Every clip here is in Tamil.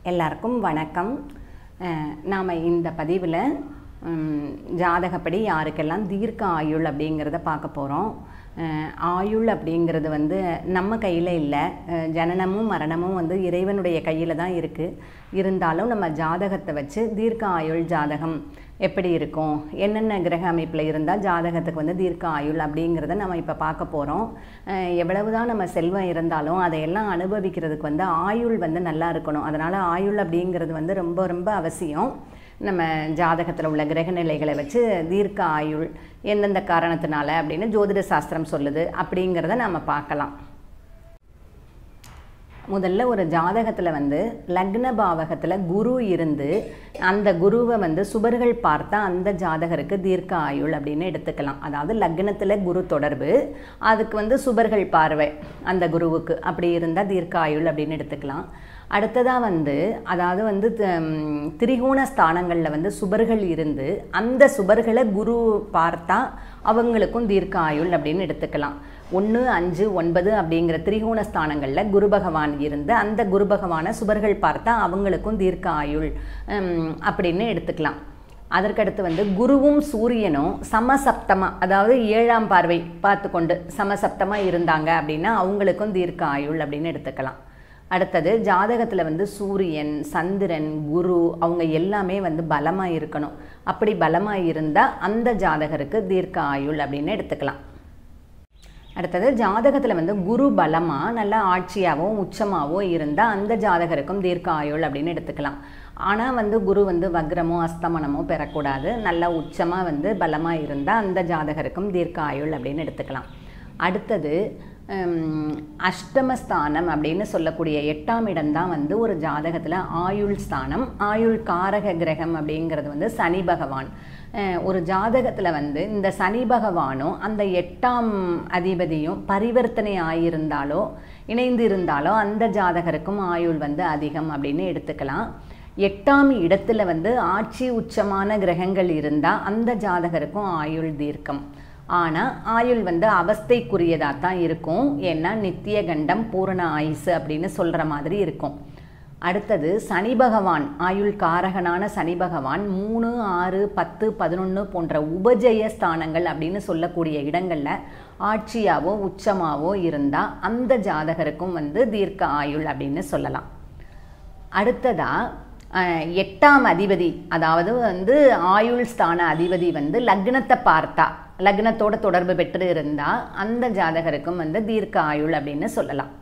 எல்லாருக்கும் வணக்கம் நாம் இந்த பதிவில் ஜாதகப்படி யாருக்கெல்லாம் தீர்க்க ஆயுள் அப்படிங்கிறத பார்க்க போகிறோம் ஆயுள் அப்படிங்கிறது வந்து நம்ம கையில் இல்லை அஹ் ஜனனமும் மரணமும் வந்து இறைவனுடைய கையில் தான் இருக்குது இருந்தாலும் நம்ம ஜாதகத்தை வச்சு தீர்க்க ஆயுள் ஜாதகம் எப்படி இருக்கும் என்னென்ன கிரக அமைப்பில் இருந்தால் ஜாதகத்துக்கு வந்து தீர்க்க ஆயுள் அப்படிங்கிறத நம்ம இப்போ பார்க்க போகிறோம் எவ்வளவு தான் நம்ம செல்வம் இருந்தாலும் அதையெல்லாம் அனுபவிக்கிறதுக்கு வந்து ஆயுள் வந்து நல்லா இருக்கணும் அதனால் ஆயுள் அப்படிங்கிறது வந்து ரொம்ப ரொம்ப அவசியம் நம்ம ஜாதகத்தில் உள்ள கிரக நிலைகளை வச்சு தீர்க்க ஆயுள் எந்தெந்த காரணத்தினால அப்படின்னு ஜோதிட சாஸ்திரம் சொல்லுது அப்படிங்கிறத நம்ம பார்க்கலாம் முதல்ல ஒரு ஜாதகத்தில் வந்து லக்ன பாவகத்தில் குரு இருந்து அந்த குருவை வந்து சுபர்கள் பார்த்தா அந்த ஜாதகருக்கு தீர்க்க ஆயுள் அப்படின்னு எடுத்துக்கலாம் அதாவது லக்னத்தில் குரு தொடர்பு அதுக்கு வந்து சுபர்கள் பார்வை அந்த குருவுக்கு அப்படி இருந்தால் தீர்க்க ஆயுள் அப்படின்னு எடுத்துக்கலாம் அடுத்ததாக வந்து அதாவது வந்து ம், திரிகோண ஸ்தானங்களில் வந்து சுபர்கள் இருந்து அந்த சுபர்களை குரு பார்த்தா அவங்களுக்கும் தீர்க்க ஆயுள் அப்படின்னு எடுத்துக்கலாம் ஒன்று அஞ்சு ஒன்பது அப்படிங்கிற திரிகோண ஸ்தானங்களில் குரு பகவான் இருந்து அந்த குரு பகவானை சுபர்கள் பார்த்தா அவங்களுக்கும் தீர்க்க ஆயுள் ம், அப்படின்னு எடுத்துக்கலாம் அதற்கடுத்து வந்து குருவும் சூரியனும் சமசப்தமா அதாவது ஏழாம் பார்வை பார்த்து கொண்டு சமசப்தமா இருந்தாங்க அப்படின்னா அவங்களுக்கும் தீர்க்க ஆயுள் அப்படின்னு எடுத்துக்கலாம் அடுத்தது ஜாதகத்தில் வந்து சூரியன் சந்திரன் குரு அவங்க எல்லாமே வந்து பலமாக இருக்கணும் அப்படி பலமாக இருந்தால் அந்த ஜாதகருக்கு தீர்க்க ஆயுள் அப்படின்னு எடுத்துக்கலாம் அடுத்தது ஜாதகத்தில் வந்து குரு பலமாக நல்ல ஆட்சியாகவும் உச்சமாகவும் இருந்தால் அந்த ஜாதகருக்கும் தீர்க்க ஆயுள் அப்படின்னு எடுத்துக்கலாம் ஆனால் வந்து குரு வந்து வக்ரமோ அஸ்தமனமோ பெறக்கூடாது நல்ல உச்சமாக வந்து பலமாக இருந்தால் அந்த ஜாதகருக்கும் தீர்க்க ஆயுள் அப்படின்னு எடுத்துக்கலாம் அடுத்தது ஹம், அஷ்டமஸ்தானம் அப்படின்னு சொல்லக்கூடிய எட்டாம் இடம்தான் வந்து ஒரு ஜாதகத்தில் ஆயுள் ஸ்தானம் ஆயுள் காரக கிரகம் அப்படிங்கிறது வந்து சனி பகவான் அஹ், ஒரு ஜாதகத்தில் வந்து இந்த சனி பகவானும் அந்த எட்டாம் அதிபதியும் பரிவர்த்தனை ஆகியிருந்தாலோ இணைந்து இருந்தாலோ அந்த ஜாதகருக்கும் ஆயுள் வந்து அதிகம் அப்படின்னு எடுத்துக்கலாம் எட்டாம் இடத்துல வந்து ஆட்சி உச்சமான கிரகங்கள் இருந்தால் அந்த ஜாதகருக்கும் ஆயுள் தீர்க்கம் ஆனால் ஆயுள் வந்து அவஸ்தைக்குரியதாக தான் இருக்கும் ஏன்னா நித்திய கண்டம் பூரண ஆயுசு அப்படின்னு சொல்கிற மாதிரி இருக்கும் அடுத்தது சனி பகவான் ஆயுள் காரகனான சனி பகவான் மூணு ஆறு பத்து பதினொன்று போன்ற உபஜய ஸ்தானங்கள் அப்படின்னு சொல்லக்கூடிய இடங்களில் ஆட்சியாவோ உச்சமாவோ இருந்தால் அந்த ஜாதகருக்கும் வந்து தீர்க்க ஆயுள் அப்படின்னு சொல்லலாம் அடுத்ததா அஹ், எட்டாம் அதிபதி அதாவது வந்து ஆயுள் ஸ்தான அதிபதி வந்து லக்னத்தை பார்த்தா லக்னத்தோட தொடர்பு பெற்று இருந்தால் அந்த ஜாதகருக்கும் வந்து தீர்க்க ஆயுள் அப்படின்னு சொல்லலாம்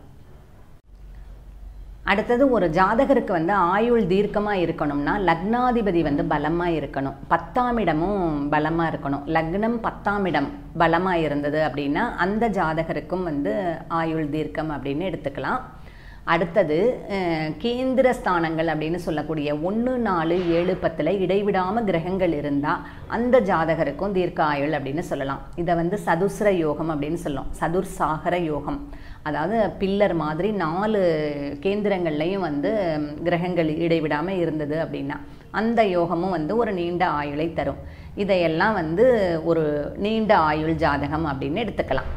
அடுத்தது ஒரு ஜாதகருக்கு வந்து ஆயுள் தீர்க்கமாக இருக்கணும்னா லக்னாதிபதி வந்து பலமாக இருக்கணும் பத்தாம் இடமும் பலமாக இருக்கணும் லக்னம் பத்தாம் இடம் பலமாக இருந்தது அப்படின்னா அந்த ஜாதகருக்கும் வந்து ஆயுள் தீர்க்கம் அப்படின்னு எடுத்துக்கலாம் அடுத்தது அஹ், கேந்திர ஸ்தானங்கள் அப்படின்னு சொல்லக்கூடிய ஒன்று நாலு ஏழு பத்தில் இடைவிடாமல் கிரகங்கள் இருந்தால் அந்த ஜாதகருக்கும் தீர்க்க ஆயுள் அப்படின்னு சொல்லலாம் இதை வந்து சதுஸ்ர யோகம் அப்படின்னு சொல்லும் சதுர்சாகர யோகம் அதாவது பில்லர் மாதிரி நாலு கேந்திரங்கள்லையும் வந்து ம், கிரகங்கள் இடைவிடாமல் இருந்தது அப்படின்னா அந்த யோகமும் வந்து ஒரு நீண்ட ஆயுளை தரும் இதையெல்லாம் வந்து ஒரு நீண்ட ஆயுள் ஜாதகம் அப்படின்னு எடுத்துக்கலாம்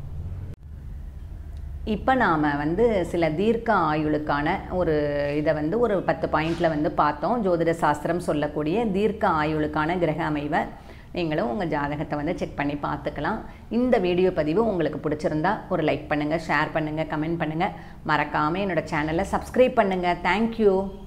இப்போ நாம் வந்து சில தீர்க்க ஆயுளுக்கான ஒரு இதை வந்து ஒரு பத்து பாயிண்டில் வந்து பார்த்தோம் ஜோதிட சாஸ்திரம் சொல்லக்கூடிய தீர்க்க ஆயுளுக்கான கிரக அமைவை நீங்களும் உங்கள் ஜாதகத்தை வந்து செக் பண்ணி பார்த்துக்கலாம் இந்த வீடியோ பதிவு உங்களுக்கு பிடிச்சிருந்தா ஒரு லைக் பண்ணுங்கள் ஷேர் பண்ணுங்கள் கமெண்ட் பண்ணுங்கள் மறக்காமல் என்னோடய சேனலை சப்ஸ்கிரைப் பண்ணுங்கள் தேங்க்யூ